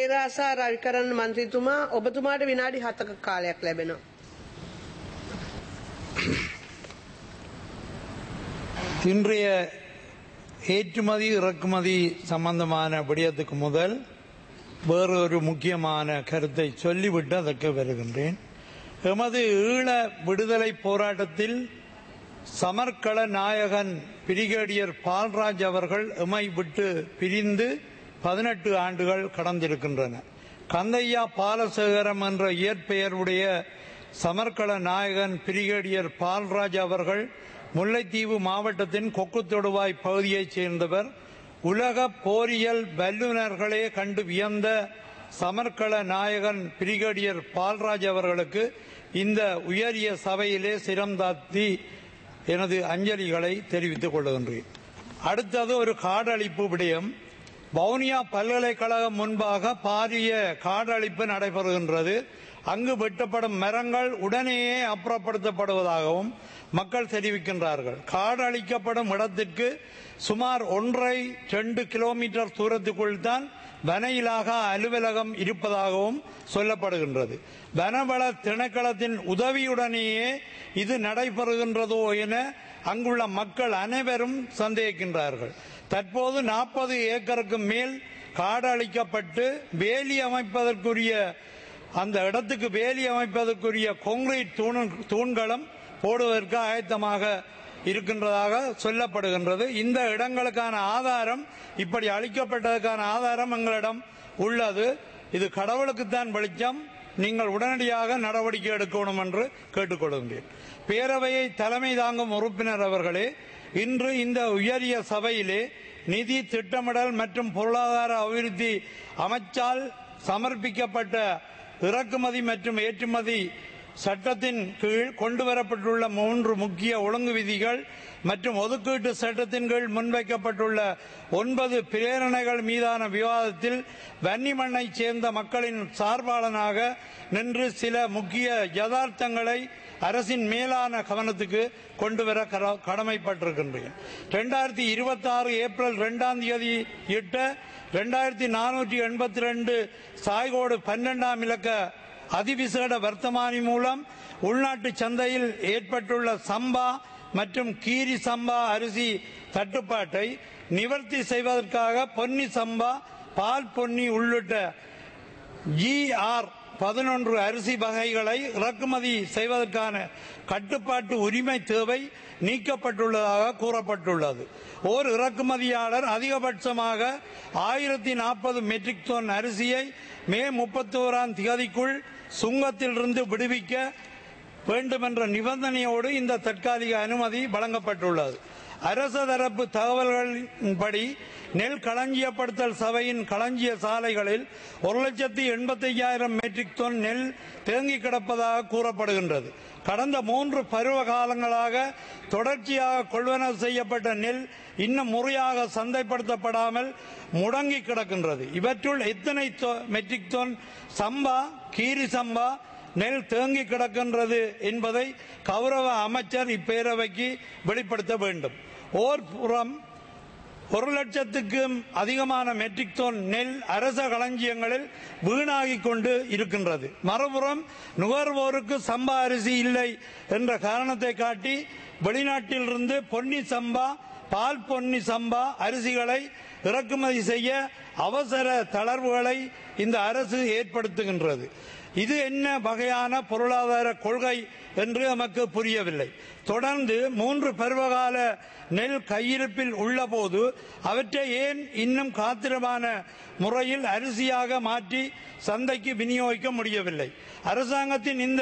පෙරාසා රවිකරන් මන්ත්‍රීතුමා ඔබතුමාට විනාඩි හතක කාලයක් ලැබෙනවා. இன்றைய ஏற்றுமதி இறக்குமதி சம்பந்தமான விடயத்துக்கு முதல் வேறு ஒரு முக்கியமான கருத்தை சொல்லிவிட்டு அதற்கு வருகின்றேன் எமது ஈழ விடுதலை போராட்டத்தில் சமர்க்கள நாயகன் பிரிகேடியர் பால்ராஜ் அவர்கள் எமை விட்டு பிரிந்து பதினெட்டு ஆண்டுகள் கடந்திருக்கின்றன கந்தையா பாலசேகரம் என்ற இயற்பெயருடைய சமர்க்கள நாயகன் பிரிகேடியர் பால்ராஜ் அவர்கள் முல்லைத்தீவு மாவட்டத்தின் கொக்குத்தொடுவாய் பகுதியைச் சேர்ந்தவர் உலக போரியல் வல்லுநர்களே கண்டு வியந்த சமர்க்கள நாயகன் பிரிகேடியர் பால்ராஜ் அவர்களுக்கு இந்த உயரிய சபையிலே சிரம்தாத்தி எனது அஞ்சலிகளை தெரிவித்துக் கொள்கின்றேன் அடுத்தது ஒரு காடழிப்பு விடயம் வவுனியா பல்கலைக்கழகம் முன்பாக பாரிய காடழிப்பு நடைபெறுகின்றது அங்கு வெட்டப்படும் மரங்கள் உடனேயே அப்புறப்படுத்தப்படுவதாகவும் மக்கள் தெரிவிக்கின்றார்கள் காடு அழிக்கப்படும் இடத்திற்கு சுமார் ஒன்றை ரெண்டு கிலோமீட்டர் தூரத்துக்குள் தான் வன இலாகா அலுவலகம் இருப்பதாகவும் சொல்லப்படுகின்றது வனவள திணைக்களத்தின் உதவியுடனேயே இது நடைபெறுகின்றதோ என அங்குள்ள மக்கள் அனைவரும் சந்தேகிக்கின்றார்கள் தற்போது நாற்பது ஏக்கருக்கு மேல் காடு அழிக்கப்பட்டு வேலி அமைப்பதற்குரிய அந்த இடத்துக்கு வேலி அமைப்பதற்குரிய கொங்கிரீட் தூண் தூண்களும் போடுவதற்கு ஆயத்தமாக இருக்கின்றதாக சொல்லப்படுகின்றது இந்த இடங்களுக்கான ஆதாரம் இப்படி அளிக்கப்பட்டதற்கான ஆதாரம் எங்களிடம் உள்ளது இது கடவுளுக்குத்தான் வெளிச்சம் நீங்கள் உடனடியாக நடவடிக்கை எடுக்கணும் என்று கேட்டுக்கொள்கின்றேன் பேரவையை தலைமை தாங்கும் உறுப்பினர் அவர்களே இன்று இந்த உயரிய சபையிலே நிதி திட்டமிடல் மற்றும் பொருளாதார அபிவிருத்தி அமைச்சால் சமர்ப்பிக்கப்பட்ட இறக்குமதி மற்றும் ஏற்றுமதி சட்டத்தின் கீழ் கொண்டுவரப்பட்டுள்ள மூன்று முக்கிய ஒழுங்கு விதிகள் மற்றும் ஒதுக்கீட்டு சட்டத்தின் கீழ் முன்வைக்கப்பட்டுள்ள ஒன்பது பிரேரணைகள் மீதான விவாதத்தில் வன்னிமண்ணை சேர்ந்த மக்களின் சார்பாளனாக நின்று சில முக்கிய யதார்த்தங்களை அரசின் மேலான கவனத்துக்கு கொண்டுவர கர- கடமைப்பட்டிருக்கின்றேன் இரண்டாயிரத்தி இருபத்தி ஆறு ஏப்ரல் இரண்டாம் தேதி இட்ட இரண்டாயிரத்தி நானூற்றி எண்பத்தி ரெண்டு சாய்கோடு பன்னெண்டாம் இலக்க அதிவிசேட வர்த்தமானி மூலம் உள்நாட்டு சந்தையில் ஏற்பட்டுள்ள சம்பா மற்றும் கீரி சம்பா அரிசி தட்டுப்பாட்டை நிவர்த்தி செய்வதற்காக பொன்னி சம்பா பால் பொன்னி உள்ளிட்ட ஜிஆர் பதினொன்று அரிசி வகைகளை இறக்குமதி செய்வதற்கான கட்டுப்பாட்டு உரிமை தேவை நீக்கப்பட்டுள்ளதாக கூறப்பட்டுள்ளது ஓர் இறக்குமதியாளர் அதிகபட்சமாக ஆயிரத்தி நாற்பது மெட்ரிக் டன் அரிசியை மே முப்பத்தோராம் திகதிக்குள் சுங்கத்திலிருந்து விடுவிக்க வேண்டுமென்ற நிபந்தனையோடு இந்த தற்காலிக அனுமதி வழங்கப்பட்டுள்ளது அரச தரப்பு தகவல்களின்படி நெல் களஞ்சியப்படுத்தல் சபையின் களஞ்சிய சாலைகளில் ஒரு லட்சத்தி எண்பத்தி ஐயாயிரம் மெட்ரிக் டன் நெல் தேங்கி கிடப்பதாக கூறப்படுகின்றது கடந்த மூன்று பருவ காலங்களாக தொடர்ச்சியாக கொள்வனவு செய்யப்பட்ட நெல் இன்னும் முறையாக சந்தைப்படுத்தப்படாமல் முடங்கி கிடக்கின்றது இவற்றுள் எத்தனை தொ- மெட்ரிக் டன் சம்பா கீரி சம்பா நெல் தேங்கி கிடக்கின்றது என்பதை கௌரவ அமைச்சர் இப்பேரவைக்கு வெளிப்படுத்த வேண்டும் ஓர் புறம் ஒரு லட்சத்துக்கும் அதிகமான மெட்ரிக் டன் நெல் அரச களஞ்சியங்களில் வீணாகிக் கொண்டு இருக்கின்றது மறுபுறம் நுகர்வோருக்கு சம்பா அரிசி இல்லை என்ற காரணத்தை காட்டி வெளிநாட்டிலிருந்து பொன்னி சம்பா பால் பொன்னி சம்பா அரிசிகளை இறக்குமதி செய்ய அவசர தளர்வுகளை இந்த அரசு ஏற்படுத்துகின்றது இது என்ன வகையான பொருளாதார கொள்கை என்று நமக்கு புரியவில்லை தொடர்ந்து மூன்று பருவகால நெல் கையிருப்பில் உள்ளபோது அவற்றை ஏன் இன்னும் காத்திரமான முறையில் அரிசியாக மாற்றி சந்தைக்கு விநியோகிக்க முடியவில்லை அரசாங்கத்தின் இந்த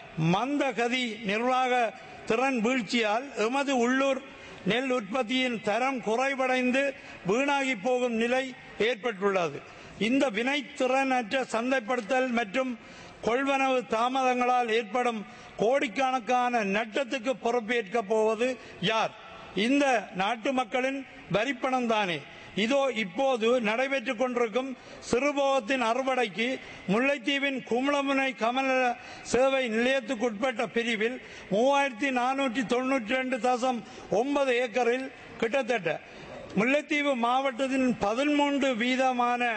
மந்தகதி நிர்வாக திறன் வீழ்ச்சியால் எமது உள்ளூர் நெல் உற்பத்தியின் தரம் குறைவடைந்து வீணாகி போகும் நிலை ஏற்பட்டுள்ளது இந்த வினைத்திறனற்ற சந்தைப்படுத்தல் மற்றும் கொள்வனவு தாமதங்களால் ஏற்படும் கோடிக்கணக்கான நட்டத்துக்கு பொறுப்பேற்க போவது யார் இந்த நாட்டு மக்களின் வரிப்பணம் தானே இதோ இப்போது நடைபெற்றுக் கொண்டிருக்கும் சிறுபோகத்தின் அறுவடைக்கு முல்லைத்தீவின் குமளமுனை கமல சேவை நிலையத்துக்குட்பட்ட பிரிவில் மூவாயிரத்தி நானூற்றி தொன்னூற்றி ரெண்டு தசம் ஒன்பது ஏக்கரில் கிட்டத்தட்ட முல்லைத்தீவு மாவட்டத்தின் பதிமூன்று வீதமான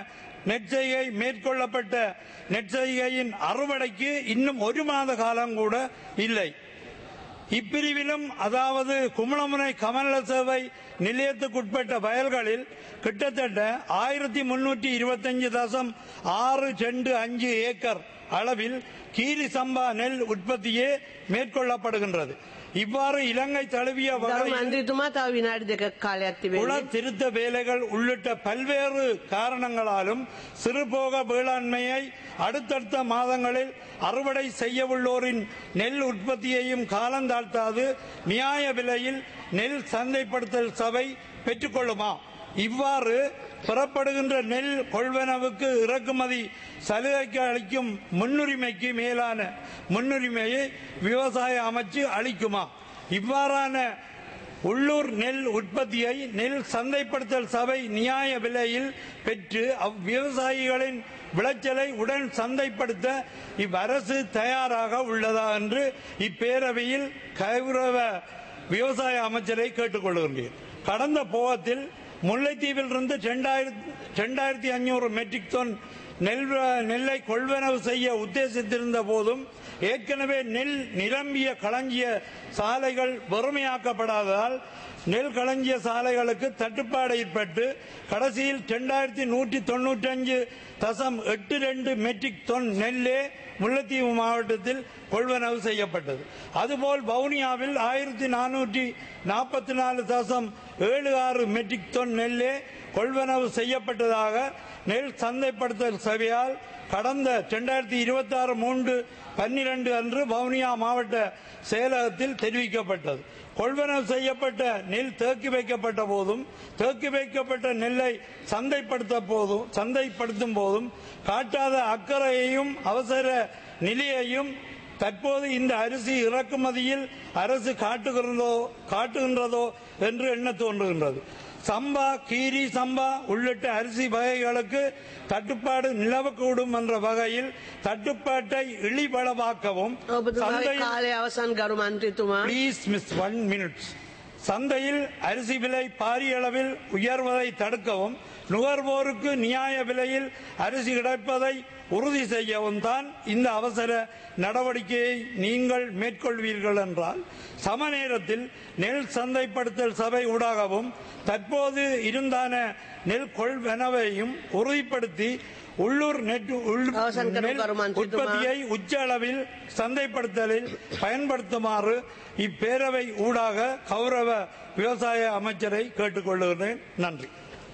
நெற்செய்கை மேற்கொள்ளப்பட்ட நெற்செய்கையின் அறுவடைக்கு இன்னும் ஒரு மாத காலம் கூட இல்லை இப்பிரிவிலும் அதாவது குமணமுனை கமநல சேவை நிலையத்துக்குட்பட்ட வயல்களில் கிட்டத்தட்ட ஆயிரத்தி முன்னூற்றி இருபத்தஞ்சு தசம் ஆறு செண்டு அஞ்சு ஏக்கர் அளவில் கீரி சம்பா நெல் உற்பத்தியே மேற்கொள்ளப்படுகின்றது இவ்வாறு இலங்கை தழுவிய ගරු வகையில் මන්ත්‍රීතුමා තව විනාඩි දෙකක් කාලයක් குல තිබෙනවා. திருத்த வேலைகள் உள்ளிட்ட பல்வேறு காரணங்களாலும் சிறுபோக வேளாண்மையை அடுத்தடுத்த மாதங்களில் அறுவடை செய்யவுள்ளோரின் நெல் உற்பத்தியையும் காலந்தாழ்த்தாது நியாய விலையில் நெல் சந்தைப்படுத்தல் சபை பெற்றுக்கொள்ளுமா இவ்வாறு பெறப்படுகின்ற நெல் கொள்வனவுக்கு இறக்குமதி சலுகைக்கு அளிக்கும் முன்னுரிமைக்கு மேலான முன்னுரிமையை விவசாய அமைச்சு அளிக்குமா இவ்வாறான உள்ளூர் நெல் உற்பத்தியை நெல் சந்தைப்படுத்தல் சபை நியாய விலையில் பெற்று அவ்விவசாயிகளின் விளைச்சலை உடன் சந்தைப்படுத்த இவ்வரசு தயாராக உள்ளதா என்று இப்பேரவையில் கௌரவ விவசாய அமைச்சரை கேட்டுக்கொள்கின்றேன் கடந்த போகத்தில் முல்லைத்தீவில் இருந்து இரண்டாயிரத்தி ஐநூறு மெட்ரிக் டன் நெல் நெல்லை கொள்வனவு செய்ய உத்தேசித்திருந்த போதும் ஏற்கனவே நெல் நிரம்பிய களஞ்சிய சாலைகள் வெறுமையாக்கப்படாததால் நெல் களஞ்சிய சாலைகளுக்கு தட்டுப்பாடு ஏற்பட்டு கடைசியில் இரண்டாயிரத்தி நூற்றி தொண்ணூற்றி அஞ்சு தசம் எட்டு ரெண்டு மெட்ரிக் டன் நெல்லே முல்லைத்தீவு மாவட்டத்தில் கொள்வனவு செய்யப்பட்டது அதுபோல் வவுனியாவில் ஆயிரத்தி நானூற்றி நாற்பத்தி நாலு தசம் ஏழு ஆறு மெட்ரிக் டன் நெல்லே கொள்வனவு செய்யப்பட்டதாக நெல் சந்தைப்படுத்தல் சபையால் கடந்த இரண்டாயிரத்தி இருபத்தி ஆறு மூன்று பன்னிரண்டு அன்று வவுனியா மாவட்ட செயலகத்தில் தெரிவிக்கப்பட்டது கொள்வனவு செய்யப்பட்ட நெல் தேக்கி வைக்கப்பட்ட போதும் தேக்கி வைக்கப்பட்ட நெல்லை சந்தைப்படுத்த போதும் சந்தைப்படுத்தும் போதும் காட்டாத அக்கறையையும் அவசர நிலையையும் தற்போது இந்த அரிசி இறக்குமதியில் அரசு காட்டுகிறதோ காட்டுகின்றதோ என்று எண்ண தோன்றுகின்றது சம்பா கீரி சம்பா உள்ளிட்ட அரிசி வகைகளுக்கு தட்டுப்பாடு நிலவக்கூடும் என்ற வகையில் தட்டுப்பாட்டை இழிபளவாக்கவும் ඔබතුමාගේ சந்தையில் කාලය අවසන් ගරු මන්ත්‍රීතුමා. ப்ளீஸ் மிஸ் ஒன் மினிட்ஸ் சந்தையில் அரிசி விலை பாரிய அளவில் உயர்வதை தடுக்கவும் நுகர்வோருக்கு நியாய விலையில் அரிசி கிடைப்பதை உறுதி செய்யவும் தான் இந்த அவசர நடவடிக்கையை நீங்கள் மேற்கொள்வீர்கள் என்றால் சம நேரத்தில் நெல் சந்தைப்படுத்தல் சபை ஊடாகவும் தற்போது இருந்தான நெல் கொள்வனவையும் உறுதிப்படுத்தி உள்ளூர் நெட் உள்- அவசரம் கரு- நெல் கருமான் சித்துமா. உற்பத்தியை உச்ச அளவில் சந்தைப்படுத்தலில் பயன்படுத்துமாறு இப்பேரவை ஊடாக கௌரவ விவசாய அமைச்சரை கேட்டுக்கொள்கிறேன் நன்றி